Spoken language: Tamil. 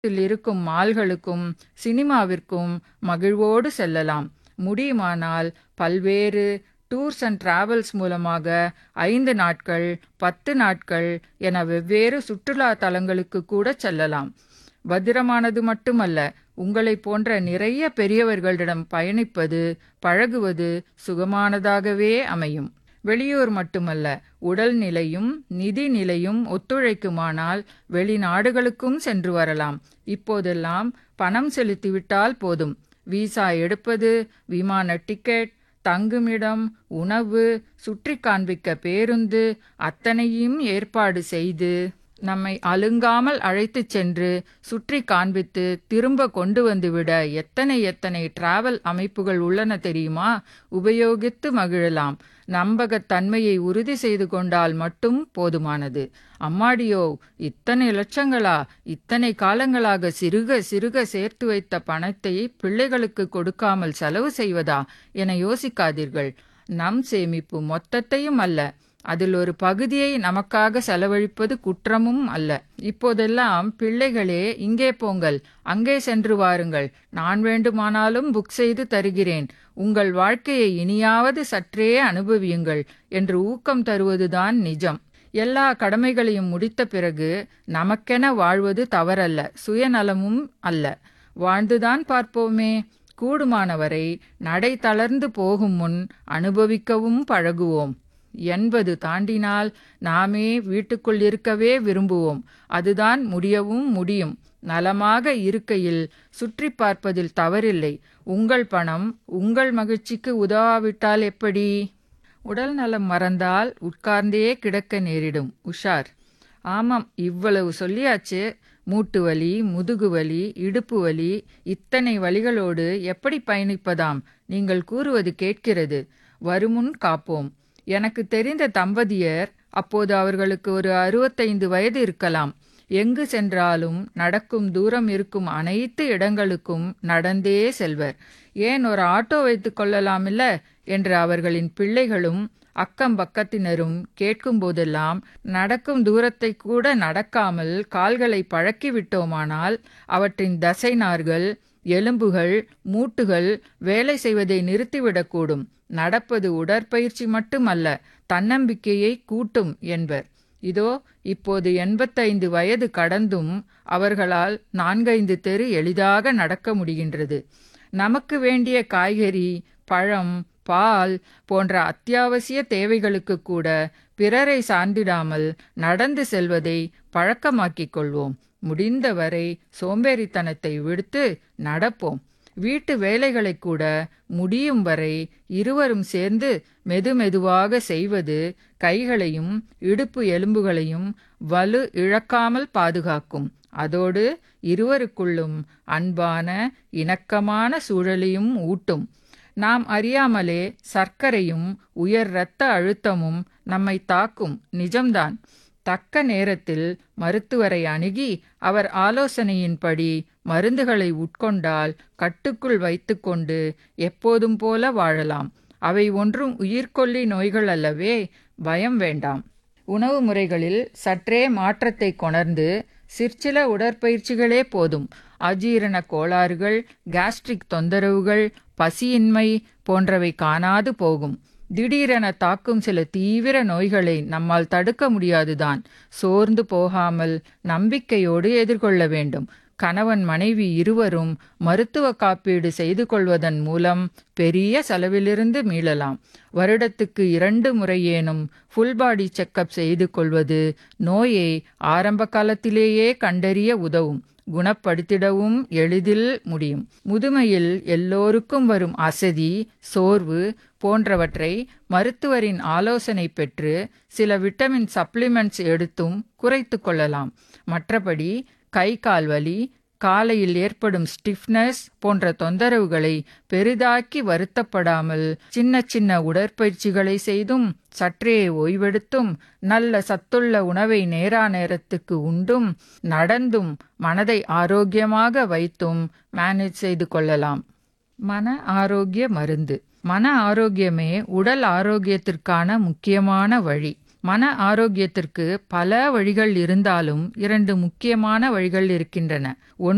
நகரத்தில் இருக்கும் மால்களுக்கும் சினிமாவிற்கும் மகிழ்வோடு செல்லலாம் முடியுமானால் பல்வேறு டூர்ஸ் அண்ட் டிராவல்ஸ் மூலமாக ஐந்து நாட்கள் பத்து நாட்கள் என வெவ்வேறு சுற்றுலா தலங்களுக்கு கூட செல்லலாம் பத்திரமானது மட்டுமல்ல உங்களைப் போன்ற நிறைய பெரியவர்களிடம் பயணிப்பது பழகுவது சுகமானதாகவே அமையும் வெளியூர் மட்டுமல்ல உடல் நிலையும் நிதி நிலையும் ஒத்துழைக்குமானால் வெளிநாடுகளுக்கும் சென்று வரலாம் இப்போதெல்லாம் பணம் செலுத்திவிட்டால் போதும் விசா எடுப்பது விமான டிக்கெட் தங்குமிடம் உணவு சுற்றி காண்பிக்க பேருந்து அத்தனையும் ஏற்பாடு செய்து நம்மை அலுங்காமல் அழைத்துச் சென்று சுற்றி காண்பித்து திரும்ப கொண்டு வந்துவிட எத்தனை எத்தனை டிராவல் அமைப்புகள் உள்ளன தெரியுமா உபயோகித்து மகிழலாம் நம்பகத்தன்மையை உறுதி செய்து கொண்டால் மட்டும் போதுமானது அம்மாடியோ இத்தனை லட்சங்களா இத்தனை காலங்களாக சிறுக சிறுக சேர்த்து வைத்த பணத்தை பிள்ளைகளுக்கு கொடுக்காமல் செலவு செய்வதா என யோசிக்காதீர்கள் நம் சேமிப்பு மொத்தத்தையும் அல்ல அதில் ஒரு பகுதியை நமக்காக செலவழிப்பது குற்றமும் அல்ல இப்போதெல்லாம் பிள்ளைகளே இங்கே போங்கள் அங்கே சென்று வாருங்கள் நான் வேண்டுமானாலும் புக் செய்து தருகிறேன் உங்கள் வாழ்க்கையை இனியாவது சற்றே அனுபவியுங்கள் என்று ஊக்கம் தருவதுதான் நிஜம் எல்லா கடமைகளையும் முடித்த பிறகு நமக்கென வாழ்வது தவறல்ல சுயநலமும் அல்ல வாழ்ந்துதான் பார்ப்போமே கூடுமானவரை நடை தளர்ந்து போகும் முன் அனுபவிக்கவும் பழகுவோம் எண்பது தாண்டினால் நாமே வீட்டுக்குள் இருக்கவே விரும்புவோம் அதுதான் முடியவும் முடியும் நலமாக இருக்கையில் சுற்றி பார்ப்பதில் தவறில்லை உங்கள் பணம் உங்கள் மகிழ்ச்சிக்கு உதவாவிட்டால் எப்படி உடல் நலம் மறந்தால் உட்கார்ந்தே கிடக்க நேரிடும் உஷார் ஆமாம் இவ்வளவு சொல்லியாச்சு மூட்டு வலி முதுகு வலி இடுப்பு வலி இத்தனை வலிகளோடு எப்படி பயணிப்பதாம் நீங்கள் கூறுவது கேட்கிறது வருமுன் காப்போம் எனக்கு தெரிந்த தம்பதியர் அப்போது அவர்களுக்கு ஒரு அறுபத்தைந்து வயது இருக்கலாம் எங்கு சென்றாலும் நடக்கும் தூரம் இருக்கும் அனைத்து இடங்களுக்கும் நடந்தே செல்வர் ஏன் ஒரு ஆட்டோ வைத்துக் கொள்ளலாமில்ல என்று அவர்களின் பிள்ளைகளும் அக்கம் பக்கத்தினரும் கேட்கும் போதெல்லாம் நடக்கும் தூரத்தை கூட நடக்காமல் கால்களை பழக்கி விட்டோமானால் அவற்றின் தசைநார்கள் எலும்புகள் மூட்டுகள் வேலை செய்வதை நிறுத்திவிடக்கூடும் நடப்பது உடற்பயிற்சி மட்டுமல்ல தன்னம்பிக்கையை கூட்டும் என்பர் இதோ இப்போது எண்பத்தைந்து வயது கடந்தும் அவர்களால் நான்கைந்து தெரு எளிதாக நடக்க முடிகின்றது நமக்கு வேண்டிய காய்கறி பழம் பால் போன்ற அத்தியாவசிய தேவைகளுக்கு கூட பிறரை சார்ந்திடாமல் நடந்து செல்வதை பழக்கமாக்கிக் கொள்வோம் முடிந்தவரை சோம்பேறித்தனத்தை விடுத்து நடப்போம் வீட்டு வேலைகளை கூட முடியும் வரை இருவரும் சேர்ந்து மெதுமெதுவாக செய்வது கைகளையும் இடுப்பு எலும்புகளையும் வலு இழக்காமல் பாதுகாக்கும் அதோடு இருவருக்குள்ளும் அன்பான இணக்கமான சூழலையும் ஊட்டும் நாம் அறியாமலே சர்க்கரையும் உயர் இரத்த அழுத்தமும் நம்மை தாக்கும் நிஜம்தான் தக்க நேரத்தில் மருத்துவரை அணுகி அவர் ஆலோசனையின்படி மருந்துகளை உட்கொண்டால் கட்டுக்குள் வைத்துக்கொண்டு எப்போதும் போல வாழலாம் அவை ஒன்றும் உயிர்கொல்லி நோய்கள் அல்லவே பயம் வேண்டாம் உணவு முறைகளில் சற்றே மாற்றத்தை கொணர்ந்து சிற்சில உடற்பயிற்சிகளே போதும் அஜீரண கோளாறுகள் கேஸ்ட்ரிக் தொந்தரவுகள் பசியின்மை போன்றவை காணாது போகும் திடீரென தாக்கும் சில தீவிர நோய்களை நம்மால் தடுக்க முடியாதுதான் சோர்ந்து போகாமல் நம்பிக்கையோடு எதிர்கொள்ள வேண்டும் கணவன் மனைவி இருவரும் மருத்துவ காப்பீடு செய்து கொள்வதன் மூலம் பெரிய செலவிலிருந்து மீளலாம் வருடத்துக்கு இரண்டு முறையேனும் ஃபுல் பாடி செக்கப் செய்து கொள்வது நோயை ஆரம்ப காலத்திலேயே கண்டறிய உதவும் குணப்படுத்திடவும் எளிதில் முடியும் முதுமையில் எல்லோருக்கும் வரும் அசதி சோர்வு போன்றவற்றை மருத்துவரின் ஆலோசனை பெற்று சில விட்டமின் சப்ளிமெண்ட்ஸ் எடுத்தும் குறைத்து கொள்ளலாம் மற்றபடி கை கால் வலி காலையில் ஏற்படும் ஸ்டிஃப்னஸ் போன்ற தொந்தரவுகளை பெரிதாக்கி வருத்தப்படாமல் சின்ன சின்ன உடற்பயிற்சிகளை செய்தும் சற்றே ஓய்வெடுத்தும் நல்ல சத்துள்ள உணவை நேரா நேரத்துக்கு உண்டும் நடந்தும் மனதை ஆரோக்கியமாக வைத்தும் மேனேஜ் செய்து கொள்ளலாம் மன ஆரோக்கிய மருந்து மன ஆரோக்கியமே உடல் ஆரோக்கியத்திற்கான முக்கியமான வழி மன ஆரோக்கியத்திற்கு பல வழிகள் இருந்தாலும் இரண்டு முக்கியமான வழிகள் இருக்கின்றன ஒன்று